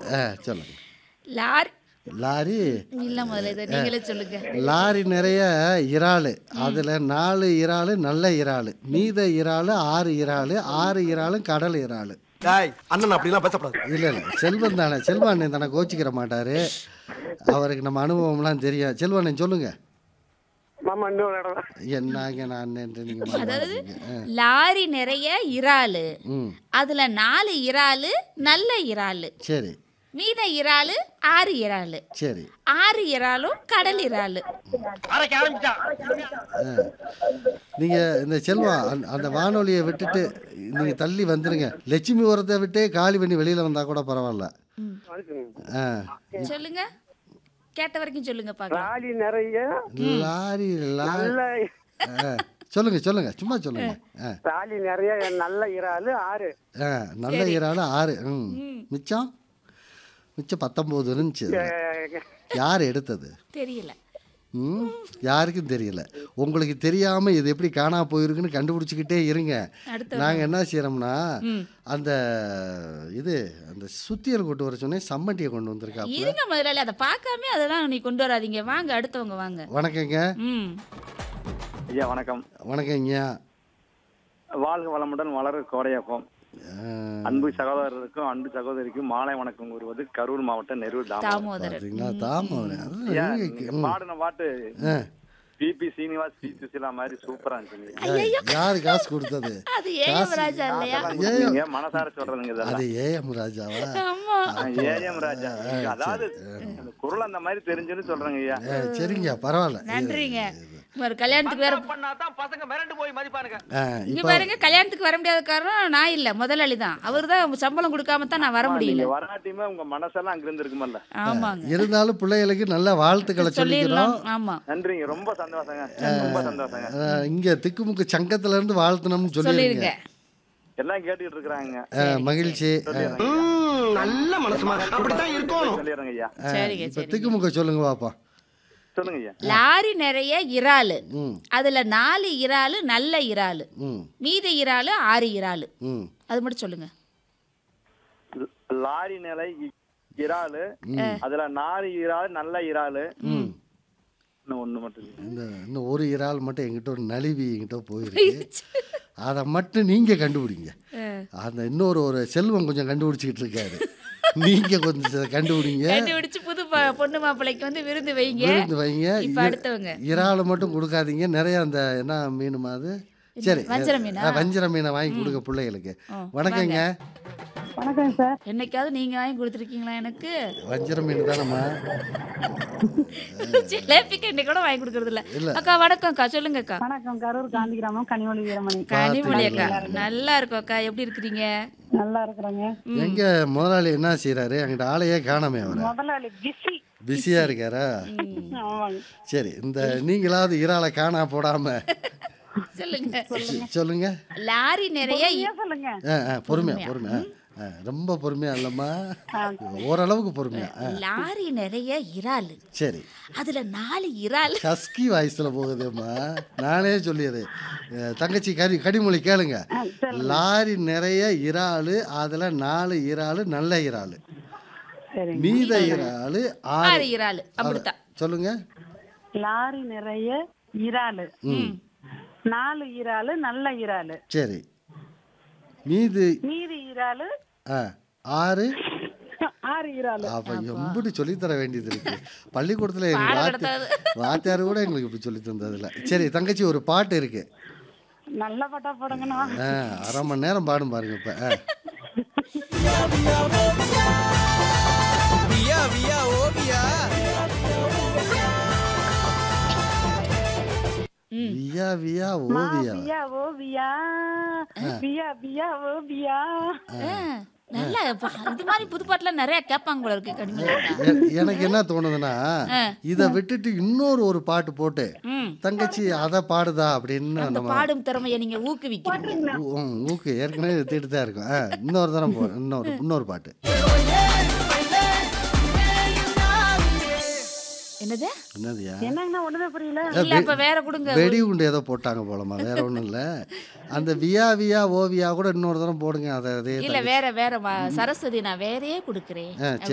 ஆ சொல்லுங்க lorry lorry இல்ல முதல்ல இதை நீங்களே சொல்லுங்க லாரி நிறைய இறால் அதில் நாலு இறால் நல்ல இறால் மீத இறால் ஆறு இறால் ஆறு இறாலும் கடல் இறால் டாய் அண்ணன் அப்படிலாம் பேசக்கூடாது இல்லை இல்லை செல்வன் தானே செல்வன் அண்ணன் தானே கோச்சிக்கிற மாட்டார் அவருக்கு நம்ம அனுபவம்லாம் தெரியும் செல்வன் அண்ணன் சொல்லுங்க மாமா இன்னொரு இடம் என்னங்க நான் அண்ணன் நீங்கள் அதாவது லாரி நிறைய இறாலு ம் அதுல நாலு இறாலு நல்ல இறாலு சரி மீத இறாலு ஆறு இறாலு சரி ஆறு இறாலும் கடல் இறாலு அரைக்க ஆரம்பிச்சான் நீங்கள் இந்த செல்வா அந்த- அந்த வானொலியை விட்டுட்டு நீங்கள் தள்ளி வந்துடுங்க லட்சுமி உரத்தை விட்டே காலி பண்ணி வெளியில் வந்தால் கூட பரவாயில்ல ஆ சொல்லுங்க கேட்ட வரைக்கும் சொல்லுங்க பாக்கலாம் லாரி நிறைய லாரி லாரி நல்ல ஆ, சொல்லுங்க சொல்லுங்க சும்மா சொல்லுங்க ஆ லாரி நிறைய நல்ல இறாலு ஆறு ஆ நல்ல இறால் ஆறு ம் மிச்சம் மிச்சம் பத்தொம்போது இருந்துச்சு அதுல. யார் எடுத்தது தெரியல ம் யாருக்கும் தெரியல உங்களுக்கு தெரியாம இது எப்படி காணா போயிருக்குன்னு கண்டுபிடிச்சிக்கிட்டே இருங்க அடுத்த நாங்க என்ன செய்யறோம்னா அந்த இது அந்த சுத்தியல் கொண்டு வர சொன்னேன் சம்மட்டியை கொண்டு வந்திருக்காப்புல இருங்க முதலாளி அதை பார்க்காம அதெல்லாம் நீ கொண்டு வராதீங்க வாங்க அடுத்தவங்க வாங்க வணக்கங்க ம் ஐயா வணக்கம் வணக்கங்க வாழ்க வளமுடன் வளர கோடையாக்கம் ஆ, அன்பு சகோதரருக்கும் அன்பு சகோதரிக்கும் மாலை வணக்கம் கூறுவது கரூர் மாவட்டம் நெரூர் தாமம் தாமோதரன் பாத்தீங்களா தாமரை அது ஐயா, நீங்க- நீங்க பாடின பாட்டு ஆ, பிபி சீனிவாஸ் பி சுசிலா மாதிரி சூப்பரா இருந்துச்சுங்க யாரு காசு கொடுத்தது அது ஏஎம் ராஜா இல்லையா நீங்க மனசார சொல்றதுங்க இதெல்லாம் அது ஏஎம் ராஜாவா ஆமா ஏஎம் ராஜா நீங்க அதாவது அந்த குரல் அந்த மாதிரி தெரிஞ்சுன்னு சொல்றேங்க ஐயா ஆ, சரிங்க பரவாயில்ல நன்றிங்க ஒரு கல்யாணத்துக்கு வேற பண்ணாதான் பசங்க மிரண்டு போய் மதிப்பானுங்க ஆ, இங்க இப்ப பாருங்க கல்யாணத்துக்கு வர முடியாத காரணம் நான் இல்ல முதலாளி தான் அவர் தான் சம்பளம் கொடுக்காம தான் நான் வர முடியல நீங்க வராட்டியுமே உங்க மனசெல்லாம் அங்க இருந்து இருக்குமல்ல ஆமாங்க இருந்தாலும் பிள்ளைகளுக்கு நல்ல வாழ்த்துக்களை சொல்லிக்கிறோம் சொல்லிடலாம் ஆமா நன்றிங்க ரொம்ப சந்தோஷங்க ரொம்ப சந்தோஷங்க ஆ, இங்க திக்குமுக்கு சங்கத்துல இருந்து வாழ்த்தணும்னு சொல்லிருங்க சொல்லிருங்க எல்லாம் கேட்டுட்டு இருக்கிறாங்க ஆ, மகிழ்ச்சி ஆ, நல்ல மனசுமா அப்படித்தான் இருக்கணும் சொல்லிடுறேங்க ஐயா சரிங்க இப்ப சரி திக்குமுக்க சொல்லுங்க பாப்பா சொல்லுங்க ஐயா லாரி நிறைய இறாலு ம் அதுல நாலு இறாலு நல்ல இறாலு ம் மீத இறாலு ஆறு இறாலு ம் அது மட்டும் சொல்லுங்க லாரி நிலை இ- இறாலு அதுல நாலு இறால் நல்ல இறாலு இன்னும் ஒண்ணு மட்டும் இல்லைங்க. இந்த இன்னும் ஒரு இறால் மட்டும் எங்கிட்ட ஒரு நழுவி எங்கிட்ட போயிருக்கு அதை மட்டும் நீங்க கண்டுபிடிங்க அந்த இன்னொரு ஒரு செல்வம் கொஞ்சம் கண்டுபிடிச்சிக்கிட்டு இருக்காரு நீங்க கொஞ்சம் கண்டுபிடிங்க கண்டுபிடிச்சு புது ப- பொண்ணு மாப்பிள்ளைக்கு வந்து விருந்து வைங்க விருந்து வைங்க இப்ப இ- அடுத்தவங்க இறாலை மட்டும் கொடுக்காதீங்க நிறைய அந்த என்ன மீனுமா அது சரி வஞ்சர மீனா? ஆ, வஞ்சர மீனை வாங்கி கொடுங்க பிள்ளைகளுக்கு ஆ, வணக்கங்க வணக்கம் சார் என்னைக்காவது நீங்க வாங்கி கொடுத்துருக்கீங்களா எனக்கு வஞ்சர மீன் தானம்மா ஜிலேபிக்கு இன்னைக்கு கூட வாங்கி கொடுக்கறது இல்ல இல்ல. அக்கா வணக்கம் அக்கா சொல்லுங்க அக்கா வணக்கம் கரூர் காந்தி கிராமம் கனிமொழி வீரமணி கனிமொழி அக்கா நல்லா இருக்கும் அக்கா எப்படி இருக்கிறீங்க நல்லா இருக்கிறாங்க எங்க முதலாளி என்ன செய்யறாரு எங்கிட்ட ஆளையே காணாமே அவரை முதலாளி பிஸி பிஸியா இருக்காரா ஆமாங்க சரி இந்த நீங்களாவது இறாலை காணா போடாம சொல்லுங்க சொல்லுங்க லாரி நிறைய இ- ஏன் சொல்லுங்க ஆ ஆ பொறுமையா பொறுமையா ஆ, ரொம்ப பொறுமையா இல்லம்மா ஓரளவுக்கு பொறுமையா ஆ, லாரி நிறைய இறாலு சரி அதுல நாலு இறால் ஹஸ்கி வாய்ஸ்ல போகுதும்மா நானே சொல்லிடுறேன் அஹ், தங்கச்சி கனி கனிமொழி கேளுங்க லாரி நிறைய இறாலு அதுல நாலு இறாலு நல்ல இறாலு சரிங்க மீத இறாலு ஆறு ஆறு இறால் அப்படித்தான் சொல்லுங்க லாரி நிறைய இறாலு நாலு இறாலு நல்ல இறாலு சரி மீது மீதி இறாலு ஆ, ஆறு ஆறு இறாலு அப்ப எம்பிட்டு சொல்லித் தர வேண்டியது இருக்கு பள்ளிக்கூடத்துல எங்க வாத்தியார் வாத்தியார் கூட எங்களுக்கு இப்படி சொல்லி தந்ததில்ல சரி தங்கச்சி ஒரு பாட்டு இருக்கு நல்ல பட்டா போடுங்கண்ணா ஆ, அரை மணி நேரம் பாடும் பாருங்க இப்ப ஆ. வியா வியா ஓவியா வியா வியா ஓவியா பியா ஓவியா பியா பியா ஓவியா ஆ, நல்லா பா- இது மாதிரி புது பாட்டுலாம் நிறைய கேட்பாங்க போல இருக்கு கனிமொழி அக்கா. எ- எனக்கு என்ன தோணுதுன்னா இதை விட்டுட்டு இன்னொரு ஒரு பாட்டு போட்டு ம் தங்கச்சி அதை பாடுதா அப்படின்னு அந்த நம்ம பாடும் திறமையை நீங்க ஊக்குவிக்கிறீங்க ஊ- ம், ஊக்கு ஏற்கனவே திட்டு தான் இருக்கும் ஆ, இன்னொரு தரம் போ இன்னொரு இன்னொரு பாட்டு என்னது என்னதுயா என்னங்கண்ணா ஒண்ணுமே புரியல இல்ல அப்ப வேற கொடுங்க வெடி குண்டு ஏதோ போட்டாங்க போலமா வேற ஒன்றும் இல்லை அந்த வியா வியா ஓவியா கூட இன்னொரு தரம் போடுங்க அதை அதே இல்ல வேற வேற ம- சரஸ்வதி நான் வேறையே கொடுக்குறேன் ஆ, சரி